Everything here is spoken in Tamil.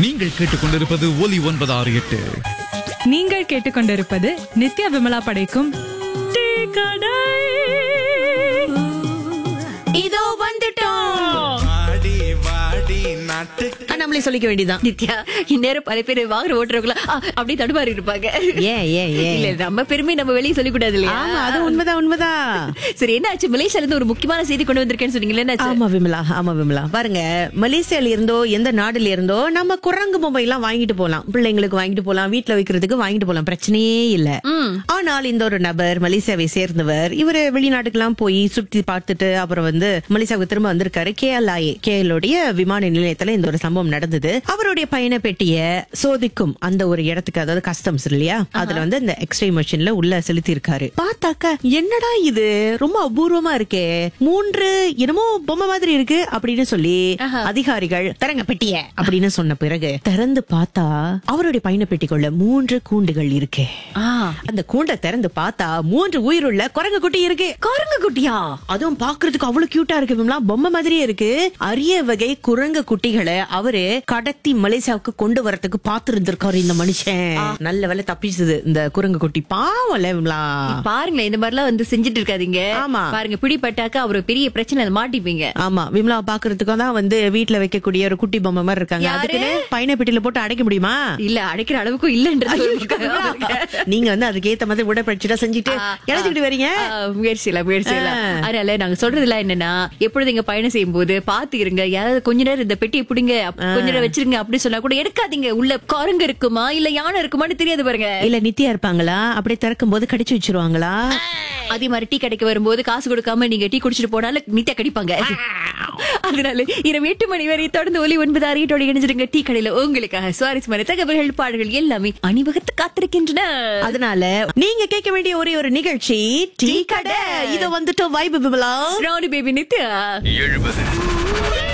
நீங்கள் கேட்டுக்கொண்டிருப்பது ஒலி ஒன்பது ஆறு எட்டு நீங்கள் கேட்டுக்கொண்டிருப்பது நித்யா விமலா படைக்கும் டீ கடை இதோ வந்துட்டோம் வாடி வாடி நாட்டுக்கு ஆ, நம்மளே சொல்லிக்க வேண்டியதான் நித்யா இந்நேரம் பல பேர் வாங்குற ஓட்டுறவங்களா அப்படியே தடுமாறி இருப்பாங்க ஏன் ஏன் ஏன் இல்ல நம்ம பெருமை நம்ம வெளியே சொல்லிக் கூடாது இல்லையா ஆமா அது உண்மைதான் உண்மைதான் சரி என்ன ஆச்சு மலேசியால இருந்து ஒரு முக்கியமான செய்தி கொண்டு வந்திருக்கேன்னு சொன்னீங்களே என்ன ஆச்சு? ஆமா விமலா ஆமா விமலா பாருங்க மலேசியால இருந்தோ எந்த நாடுல இருந்தோ நம்ம குரங்கு பொம்மை எல்லாம் வாங்கிட்டு போலாம் பிள்ளைங்களுக்கு வாங்கிட்டு போலாம் வீட்ல வைக்கிறதுக்கு வாங்கிட்டு போலாம் பிரச்சனையே இல்ல ஆனால் இந்த ஒரு நபர் மலேசியாவை சேர்ந்தவர் இவரு வெளிநாட்டுக்கெல்லாம் போய் சுத்தி பார்த்துட்டு அப்புறம் வந்து மலேசியாவுக்கு திரும்ப வந்திருக்காரு கேஎல்ஐஏ கேஎலுடைய விமான நிலையத்துல இந்த ஒரு சம்பவம் நடந்தது அவருடைய பயண பெட்டிய சோதிக்கும் அந்த ஒரு இடத்துக்கு அதாவது கஸ்டம்ஸ் இல்லையா அதுல வந்து இந்த எக்ஸ்ரே மிஷின்ல உள்ள செலுத்தி இருக்காரு பார்த்தாக்க என்னடா இது ரொம்ப அபூர்வமா இருக்கே மூன்று என்னமோ பொம்மை மாதிரி இருக்கு அப்படின்னு சொல்லி அதிகாரிகள் தரங்க பெட்டிய அப்படின்னு சொன்ன பிறகு திறந்து பார்த்தா அவருடைய பயண பெட்டிக்குள்ள மூன்று கூண்டுகள் இருக்கு ஆ, அந்த கூண்டை திறந்து பார்த்தா மூன்று உயிருள்ள குரங்கு குட்டி இருக்கு குரங்கு குட்டியா அதுவும் பாக்குறதுக்கு அவ்வளவு கியூட்டா இருக்கு விமலா பொம்மை மாதிரியே இருக்கு அரிய வகை குரங்கு குட்டிகளை அவரு கடத்தி மலேசியாவுக்கு கொண்டு வரதுக்கு பாத்து இருந்திருக்காரு இந்த மனுஷன் நல்ல வேலை தப்பிச்சது இந்த குரங்கு குட்டி பாவம்ல விமலா பாருங்களேன் இந்த மாதிரி எல்லாம் வந்து செஞ்சுட்டு இருக்காதீங்க ஆமா. பாருங்க பிடிப்பட்டாக்க அவர் பெரிய பிரச்சனை மாட்டிப்பீங்க ஆமா விமலா பாக்குறதுக்கும் தான் வந்து வீட்ல வைக்கக்கூடிய ஒரு குட்டி பொம்மை மாதிரி இருக்காங்க யாரு? அதுக்குன்னு பயண பெட்டியில போட்டு அடைக்க முடியுமா இல்ல அடைக்கிற அளவுக்கும் இல்லன்றது ஒரு விமலா, பக்கம். நீங்க வந்து அதுக்கு ஏத்த மாதிரி உடற்பயிற்சியா செஞ்சுட்டு இழைச்சுக்கிட்டு வரீங்க ஆ, முயற்சியில முயற்சியில ஆ. அதனால நாங்க சொல்றதுலாம் என்னன்னா எப்பொழுது இங்க பயணம் செய்யும் போது பாத்து இருங்க யாராவது கொஞ்ச நேரம் இந்த பெட்டியை பிடிங்க அப்- கொஞ்ச நேரம் வச்சிருங்க அப்படி சொன்னா கூட எடுக்காதீங்க உள்ள குரங்கு இருக்குமா இல்ல யானை இருக்குமான்னு தெரியாது பாருங்க இல்ல நித்தியா இருப்பாங்களா அப்படியே திறக்கும் போது கடிச்சு வச்சிருவாங்களா அதே மாதிரி டீ கடைக்கு வரும்போது காசு கொடுக்காம நீங்க டீ குடிச்சிட்டு போனாலும் நித்தியா கடிப்பாங்க அதனால இரவு எட்டு மணி வரை தொடர்ந்து ஒலி ஒன்பது அறியத்தோடு இணைஞ்சிருங்க டீ கடையில உங்களுக்காக சுவாரஸ்யமான தகவல்கள் பாடல்கள் எல்லாமே அணிவகுத்து காத்திருக்கின்றன அதனால நீங்க கேட்க வேண்டிய ஒரே ஒரு நிகழ்ச்சி டீ கடை இத வந்துட்டு வைபு விமலா ராணி பேபி நித்யா எழுபது